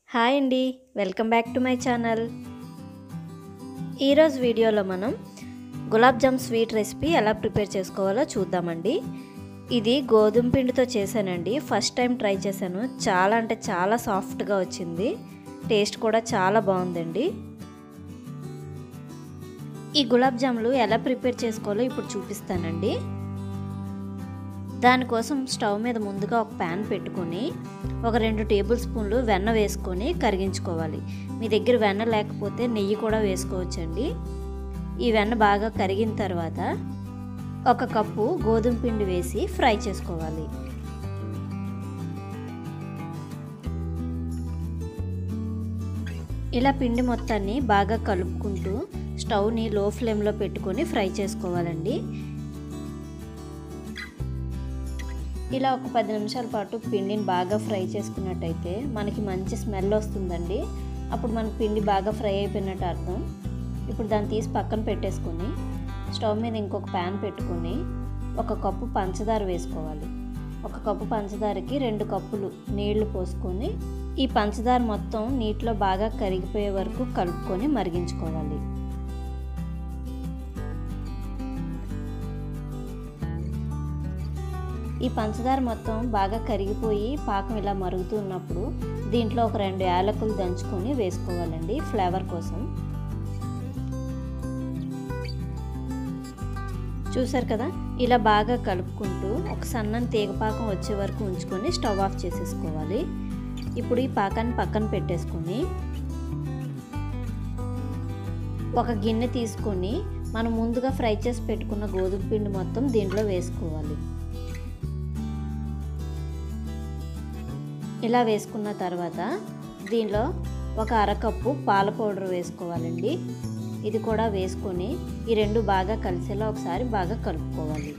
hi అండి welcome back to my channel ఈరోజు వీడియోలో మనం గులాబ్ జామ్ స్వీట్ రెసిపీ ఎలా ప్రిపేర్ చేసుకోవాలో చూద్దామండి ఇది గోధుమ పిండితో చేశానండి ఫస్ట్ టైం ట్రై చేశాను చాలా అంటే చాలా సాఫ్ట్గా వచ్చింది టేస్ట్ కూడా చాలా బాగుందండి ఈ గులాబ్ జాములు ఎలా ప్రిపేర్ చేసుకోవాలో ఇప్పుడు చూపిస్తానండి దానికోసం స్టవ్ మీద ముందుగా ఒక ప్యాన్ పెట్టుకొని ఒక రెండు టేబుల్ స్పూన్లు వెన్న వేసుకొని కరిగించుకోవాలి మీ దగ్గర వెన్న లేకపోతే నెయ్యి కూడా వేసుకోవచ్చండి ఈ వెన్న బాగా కరిగిన తర్వాత ఒక కప్పు గోధుమ పిండి వేసి ఫ్రై చేసుకోవాలి ఇలా పిండి మొత్తాన్ని బాగా కలుపుకుంటూ స్టవ్ని లో ఫ్లేమ్లో పెట్టుకొని ఫ్రై చేసుకోవాలండి ఇలా ఒక పది నిమిషాల పాటు పిండిని బాగా ఫ్రై చేసుకున్నట్టయితే మనకి మంచి స్మెల్ వస్తుందండి అప్పుడు మనకి పిండి బాగా ఫ్రై అయిపోయినట్టు అర్థం ఇప్పుడు దాన్ని తీసి పక్కన పెట్టేసుకొని స్టవ్ మీద ఇంకొక ప్యాన్ పెట్టుకొని ఒక కప్పు పంచదార వేసుకోవాలి ఒక కప్పు పంచదారకి రెండు కప్పులు నీళ్లు పోసుకొని ఈ పంచదార మొత్తం నీటిలో బాగా కరిగిపోయే వరకు కలుపుకొని మరిగించుకోవాలి ఈ పంచదార మొత్తం బాగా కరిగిపోయి పాకం ఇలా మరుగుతున్నప్పుడు దీంట్లో ఒక రెండు యాలకులు దంచుకొని వేసుకోవాలండి ఫ్లేవర్ కోసం చూసారు కదా ఇలా బాగా కలుపుకుంటూ ఒక సన్నని తీగపాకం వచ్చే వరకు ఉంచుకొని స్టవ్ ఆఫ్ చేసేసుకోవాలి ఇప్పుడు ఈ పాకాన్ని పక్కన పెట్టేసుకొని ఒక గిన్నె తీసుకొని మనం ముందుగా ఫ్రై చేసి పెట్టుకున్న గోధుమ పిండి మొత్తం దీంట్లో వేసుకోవాలి ఇలా వేసుకున్న తర్వాత దీనిలో ఒక అరకప్పు పాల పౌడర్ వేసుకోవాలండి ఇది కూడా వేసుకొని ఈ రెండు బాగా కలిసేలా ఒకసారి బాగా కలుపుకోవాలి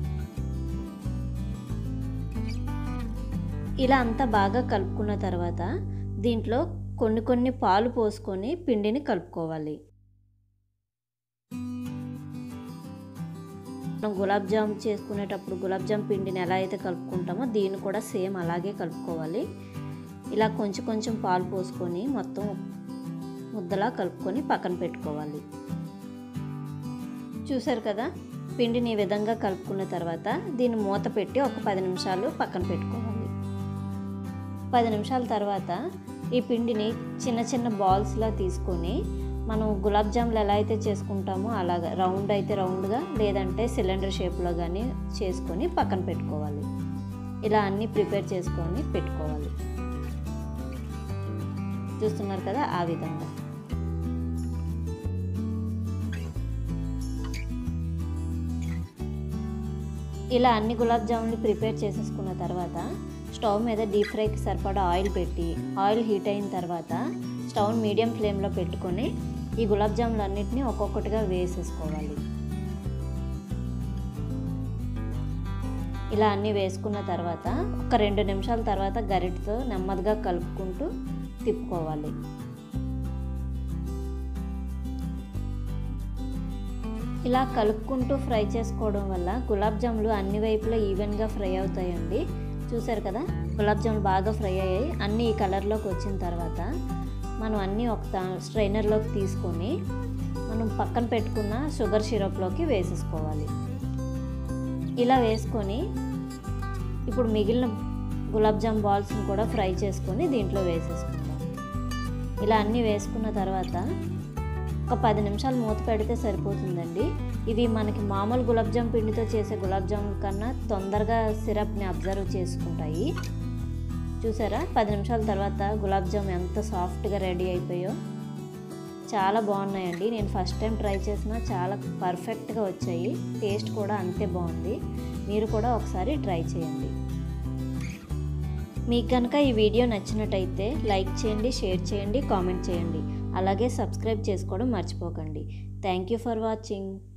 ఇలా అంతా బాగా కలుపుకున్న తర్వాత దీంట్లో కొన్ని కొన్ని పాలు పోసుకొని పిండిని కలుపుకోవాలి మనం గులాబ్ జామ్ చేసుకునేటప్పుడు గులాబ్ జామ్ పిండిని ఎలా అయితే కలుపుకుంటామో దీన్ని కూడా సేమ్ అలాగే కలుపుకోవాలి ఇలా కొంచెం కొంచెం పాలు పోసుకొని మొత్తం ముద్దలా కలుపుకొని పక్కన పెట్టుకోవాలి చూసారు కదా పిండిని ఈ విధంగా కలుపుకున్న తర్వాత దీన్ని మూత పెట్టి ఒక పది నిమిషాలు పక్కన పెట్టుకోవాలి పది నిమిషాల తర్వాత ఈ పిండిని చిన్న చిన్న బాల్స్లా తీసుకొని మనం గులాబ్ జాములు ఎలా అయితే చేసుకుంటామో అలాగా రౌండ్ అయితే రౌండ్గా లేదంటే సిలిండర్ షేప్లో కానీ చేసుకొని పక్కన పెట్టుకోవాలి ఇలా అన్నీ ప్రిపేర్ చేసుకొని పెట్టుకోవాలి చూస్తున్నారు కదా ఆ విధంగా ఇలా అన్ని గులాబ్ జాములు ప్రిపేర్ చేసేసుకున్న తర్వాత స్టవ్ మీద డీప్ ఫ్రైకి సరిపడా ఆయిల్ పెట్టి ఆయిల్ హీట్ అయిన తర్వాత స్టవ్ మీడియం ఫ్లేమ్లో పెట్టుకొని ఈ గులాబ్ జాములు అన్నిటిని ఒక్కొక్కటిగా వేసేసుకోవాలి ఇలా అన్నీ వేసుకున్న తర్వాత ఒక రెండు నిమిషాల తర్వాత గరిటతో నెమ్మదిగా కలుపుకుంటూ తిప్పుకోవాలి ఇలా కలుపుకుంటూ ఫ్రై చేసుకోవడం వల్ల గులాబ్ జాములు అన్ని వైపులా ఈవెన్గా ఫ్రై అవుతాయండి చూసారు కదా గులాబ్ జాములు బాగా ఫ్రై అయ్యాయి అన్నీ ఈ కలర్లోకి వచ్చిన తర్వాత మనం అన్నీ ఒక స్ట్రైనర్లోకి తీసుకొని మనం పక్కన పెట్టుకున్న షుగర్ సిరప్లోకి వేసేసుకోవాలి ఇలా వేసుకొని ఇప్పుడు మిగిలిన గులాబ్ జామ్ బాల్స్ని కూడా ఫ్రై చేసుకొని దీంట్లో వేసేసుకుందాం ఇలా అన్నీ వేసుకున్న తర్వాత ఒక పది నిమిషాలు మూత పెడితే సరిపోతుందండి ఇవి మనకి మామూలు గులాబ్ జామ్ పిండితో చేసే గులాబ్ జాముల కన్నా తొందరగా సిరప్ని అబ్జర్వ్ చేసుకుంటాయి చూసారా పది నిమిషాల తర్వాత గులాబ్ జామ్ ఎంత సాఫ్ట్గా రెడీ అయిపోయో చాలా బాగున్నాయండి నేను ఫస్ట్ టైం ట్రై చేసిన చాలా పర్ఫెక్ట్గా వచ్చాయి టేస్ట్ కూడా అంతే బాగుంది మీరు కూడా ఒకసారి ట్రై చేయండి మీకు కనుక ఈ వీడియో నచ్చినట్టయితే లైక్ చేయండి షేర్ చేయండి కామెంట్ చేయండి అలాగే సబ్స్క్రైబ్ చేసుకోవడం మర్చిపోకండి థ్యాంక్ యూ ఫర్ వాచింగ్